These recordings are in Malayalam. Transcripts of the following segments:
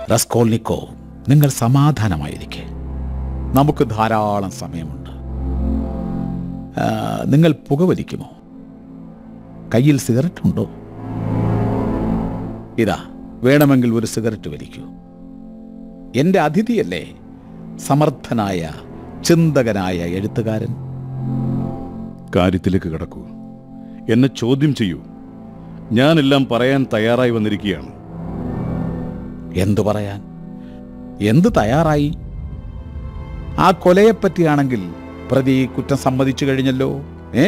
റസ്കോൾനിക്കോ നിങ്ങൾ സമാധാനമായിരിക്കെ നമുക്ക് ധാരാളം സമയമുണ്ട് ആ, നിങ്ങൾ പുകവലിക്കുമോ കയ്യിൽ സിഗരറ്റ് ഉണ്ടോ ഇതാ വേണമെങ്കിൽ ഒരു സിഗരറ്റ് വലിക്കൂ എൻ്റെ അതിഥിയല്ലേ സമർത്ഥനായ ചിന്തകനായ എഴുത്തുകാരൻ കാര്യത്തിലേക്ക് കിടക്കൂ എന്നെ ചോദ്യം ചെയ്യൂ ഞാനെല്ലാം പറയാൻ തയ്യാറായി വന്നിരിക്കുകയാണ് എന്തു പറയാൻ എന്ത് തയ്യാറായി ആ കൊലയെപ്പറ്റിയാണെങ്കിൽ പ്രതി കുറ്റം സമ്മതിച്ചു കഴിഞ്ഞല്ലോ ഏ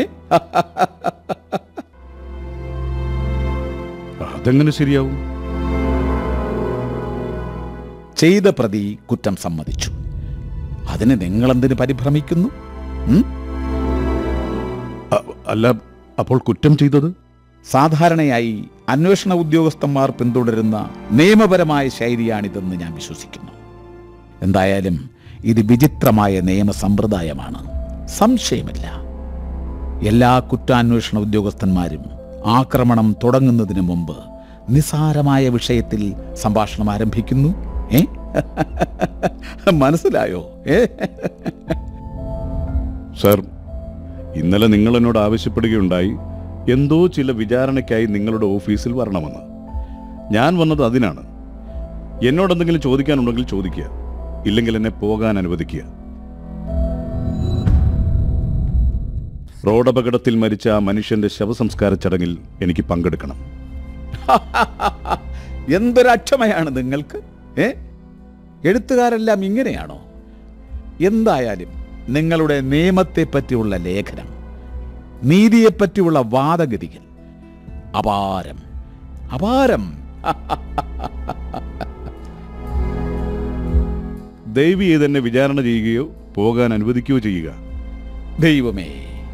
അതെങ്ങനെ ശരിയാവും ചെയ്ത പ്രതി കുറ്റം സമ്മതിച്ചു അതിന് നിങ്ങളെന്തിന് പരിഭ്രമിക്കുന്നു ഉം? അ- അല്ല അപ്പോൾ കുറ്റം ചെയ്തത് സാധാരണയായി അന്വേഷണ ഉദ്യോഗസ്ഥന്മാർ പിന്തുടരുന്ന നിയമപരമായ ശൈലിയാണിതെന്ന് ഞാൻ വിശ്വസിക്കുന്നു എന്തായാലും ഇത് വിചിത്രമായ നിയമ സമ്പ്രദായമാണ് സംശയമില്ല എല്ലാ കുറ്റാന്വേഷണ ഉദ്യോഗസ്ഥന്മാരും ആക്രമണം തുടങ്ങുന്നതിന് മുമ്പ് നിസാരമായ വിഷയത്തിൽ സംഭാഷണം ആരംഭിക്കുന്നു ഏ മനസ്സിലായോ ഏ സർ ഇന്നലെ നിങ്ങൾ എന്നോട് ആവശ്യപ്പെടുകയുണ്ടായി എന്തോ ചില വിചാരണയ്ക്കായി നിങ്ങളുടെ ഓഫീസിൽ വരണമെന്ന് ഞാൻ വന്നത് അതിനാണ് എന്നോട് എന്തെങ്കിലും ചോദിക്കാനുണ്ടെങ്കിൽ ചോദിക്കുക ഇല്ലെങ്കിൽ എന്നെ പോകാൻ അനുവദിക്കുക റോഡപകടത്തിൽ മരിച്ച ആ മനുഷ്യന്റെ ശവസംസ്കാര ചടങ്ങിൽ എനിക്ക് പങ്കെടുക്കണം എന്തൊരക്ഷമയാണ് നിങ്ങൾക്ക് ഏ എഴുത്തുകാരെല്ലാം ഇങ്ങനെയാണോ എന്തായാലും നിങ്ങളുടെ നിയമത്തെ പറ്റിയുള്ള ലേഖനം നീതിയെപ്പറ്റിയുള്ള വാദഗതികൾ അപാരം അപാരം ദയവ് ചെയ്ത് എന്നെ വിചാരണ ചെയ്യുകയോ പോകാൻ അനുവദിക്കുകയോ ചെയ്യുക ദൈവമേ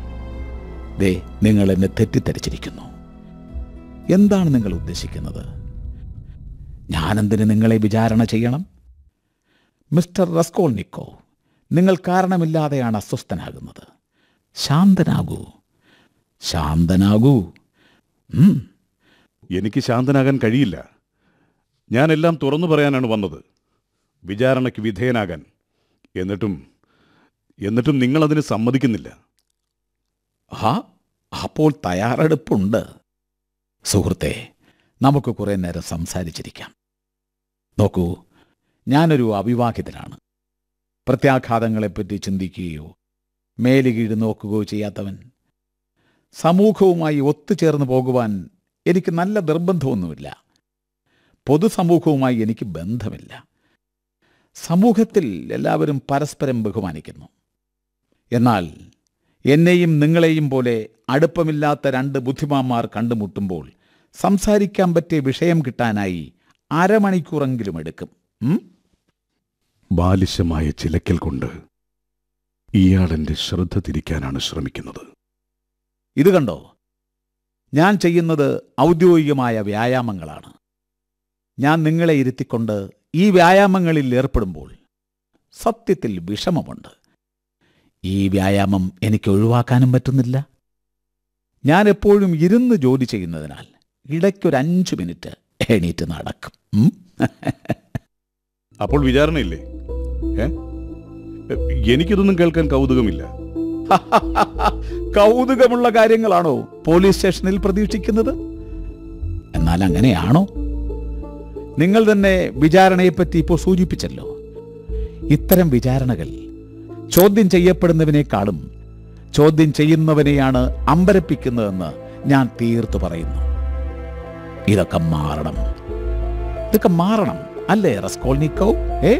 ദേ നിങ്ങൾ എന്നെ തെറ്റിദ്ധരിച്ചിരിക്കുന്നു എന്താണ് നിങ്ങൾ ഉദ്ദേശിക്കുന്നത് ഞാനെന്തിന് നിങ്ങളെ വിചാരണ ചെയ്യണം മിസ്റ്റർ റസ്കോൾനിക്കോ നിങ്ങൾ കാരണമില്ലാതെയാണ് അസ്വസ്ഥനാകുന്നത് ശാന്തനാകൂ ശാന്തനാകൂ ഉം, എനിക്ക് ശാന്തനാകാൻ കഴിയില്ല ഞാനെല്ലാം തുറന്നു പറയാനാണ് വന്നത് വിചാരണയ്ക്ക് വിധേയനാകാൻ എന്നിട്ടും എന്നിട്ടും നിങ്ങളതിന് സമ്മതിക്കുന്നില്ല ആ അപ്പോൾ തയ്യാറെടുപ്പുണ്ട് സുഹൃത്തെ നമുക്ക് കുറേ നേരം സംസാരിച്ചിരിക്കാം നോക്കൂ ഞാനൊരു അവിവാഹിതനാണ് പ്രത്യാഘാതങ്ങളെപ്പറ്റി ചിന്തിക്കുകയോ മേലുകീഴ് നോക്കുകയോ ചെയ്യാത്തവൻ സമൂഹവുമായി ഒത്തുചേർന്ന് പോകുവാൻ എനിക്ക് നല്ല നിർബന്ധമൊന്നുമില്ല പൊതുസമൂഹവുമായി എനിക്ക് ബന്ധമില്ല സമൂഹത്തിൽ എല്ലാവരും പരസ്പരം ബഹുമാനിക്കുന്നു എന്നാൽ എന്നെയും നിങ്ങളെയും പോലെ അടുപ്പമില്ലാത്ത രണ്ട് ബുദ്ധിമാന്മാർ കണ്ടുമുട്ടുമ്പോൾ സംസാരിക്കാൻ പറ്റിയ വിഷയം കിട്ടാനായി അരമണിക്കൂറെങ്കിലും എടുക്കും ഉം? ബാലിശമായ ചിലക്കൽ കൊണ്ട് ഇയാൾ എന്റെ ശ്രദ്ധ തിരിക്കാനാണ് ശ്രമിക്കുന്നത് ഇത് കണ്ടോ ഞാൻ ചെയ്യുന്നത് ഔദ്യോഗികമായ വ്യായാമങ്ങളാണ് ഞാൻ നിങ്ങളെ ഇരുത്തിക്കൊണ്ട് ഈ വ്യായാമങ്ങളിൽ ഏർപ്പെടുമ്പോൾ സത്യത്തിൽ വിഷമമുണ്ട് ഈ വ്യായാമം എനിക്ക് ഒഴിവാക്കാനും പറ്റുന്നില്ല ഞാൻ എപ്പോഴും ഇരുന്ന് ജോലി ചെയ്യുന്നതിനാൽ ഇടയ്ക്കൊരു അഞ്ച് മിനിറ്റ് എണീറ്റ് നടക്കും ഉം? അപ്പോൾ വിചാരണയില്ലേ ഏ എനിക്കിതൊന്നും കേൾക്കാൻ കൗതുകമില്ല കൗതുകമുള്ള കാര്യങ്ങളാണോ പോലീസ് സ്റ്റേഷനിൽ പ്രതീക്ഷിക്കുന്നത് എന്നാൽ അങ്ങനെയാണോ നിങ്ങൾ തന്നെ വിചാരണയെപ്പറ്റി ഇപ്പോൾ സൂചിപ്പിച്ചല്ലോ ഇത്തരം വിചാരണകൾ ചോദ്യം ചെയ്യപ്പെടുന്നവനേക്കാളും ചോദ്യം ചെയ്യുന്നവനെയാണ് അമ്പരപ്പിക്കുന്നതെന്ന് ഞാൻ തീർത്തു പറയുന്നു ഇതൊക്കെ മാറണം ഇതൊക്കെ മാറണം അല്ലേ റസ്കോൾനിക്കോ ഏ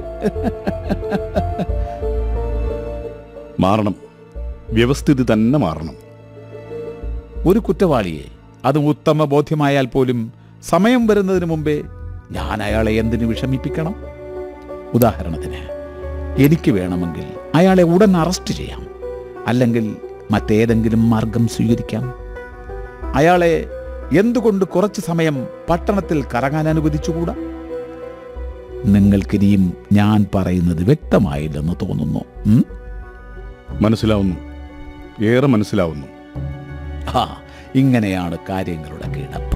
മാറണം വ്യവസ്ഥിതി തന്നെ മാറണം ഒരു കുറ്റവാളിയെ അത് ഉത്തമ ബോധ്യമായാൽ പോലും സമയം വരുന്നതിന് മുമ്പേ ഞാൻ അയാളെ എന്തിനു വിഷമിപ്പിക്കണം ഉദാഹരണത്തിന് എനിക്ക് വേണമെങ്കിൽ അയാളെ ഉടൻ അറസ്റ്റ് ചെയ്യാം അല്ലെങ്കിൽ മറ്റേതെങ്കിലും മാർഗം സ്വീകരിക്കാം അയാളെ എന്തുകൊണ്ട് കുറച്ച് സമയം പട്ടണത്തിൽ കറങ്ങാൻ അനുവദിച്ചുകൂടാ നിങ്ങൾക്കിനിയും ഞാൻ പറയുന്നത് വ്യക്തമായില്ലെന്ന് തോന്നുന്നു ഉം? മനസ്സിലാവുന്നു ഏറെ മനസ്സിലാവുന്നു ആ ഇങ്ങനെയാണ് കാര്യങ്ങളുടെ കിടപ്പ്